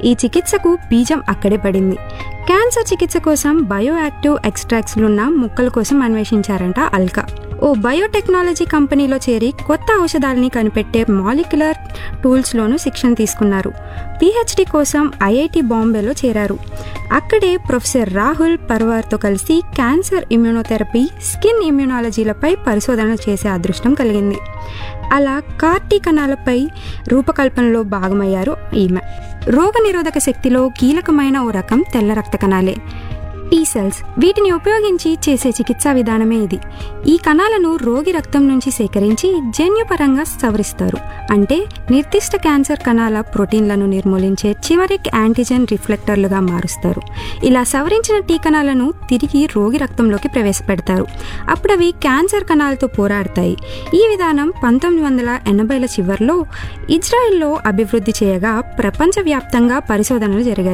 ఈ చికిత్సకు బీజం అక్కడే పడింది క్యాన్సర్ చికిత్స కోసం బయో యాక్టివ్ ఎక్స్ట్రాక్ట్స్లున్న మొక్కల కోసం అన్వేషించారంట అల్కా ఓ బయోటెక్నాలజీ కంపెనీలో చేరి కొత్త ఔషధాలని కనిపెట్టే మాలిక్యులర్ టూల్స్లోనూ శిక్షణ తీసుకున్నారు పిహెచ్డి కోసం ఐఐటి బాంబేలో చేరారు అక్కడే ప్రొఫెసర్ రాహుల్ పర్వార్తో కలిసి క్యాన్సర్ ఇమ్యూనోథెరపీ స్కిన్ ఇమ్యూనాలజీలపై పరిశోధనలు చేసే అదృష్టం కలిగింది అలా కార్టీ కణాలపై రూపకల్పనలో భాగమయ్యారు ఈమె రోగనిరోధక శక్తిలో కీలకమైన ఓ రకం తెల్ల రక్త కణాలే టీ సెల్స్ వీటిని ఉపయోగించి చేసే చికిత్సా విధానమే ఇది ఈ కణాలను రోగి రక్తం నుంచి సేకరించి జన్యుపరంగా సవరిస్తారు అంటే నిర్దిష్ట క్యాన్సర్ కణాల ప్రోటీన్లను నిర్మూలించే చివరిక్ యాంటీజెన్ రిఫ్లెక్టర్లుగా మారుస్తారు ఇలా సవరించిన టీ కణాలను తిరిగి రోగి రక్తంలోకి ప్రవేశపెడతారు అప్పుడు అవి క్యాన్సర్ కణాలతో పోరాడతాయి ఈ విధానం పంతొమ్మిది వందల ఎనభైల చివరిలో ఇజ్రాయెల్లో అభివృద్ధి చేయగా ప్రపంచవ్యాప్తంగా పరిశోధనలు జరిగాయి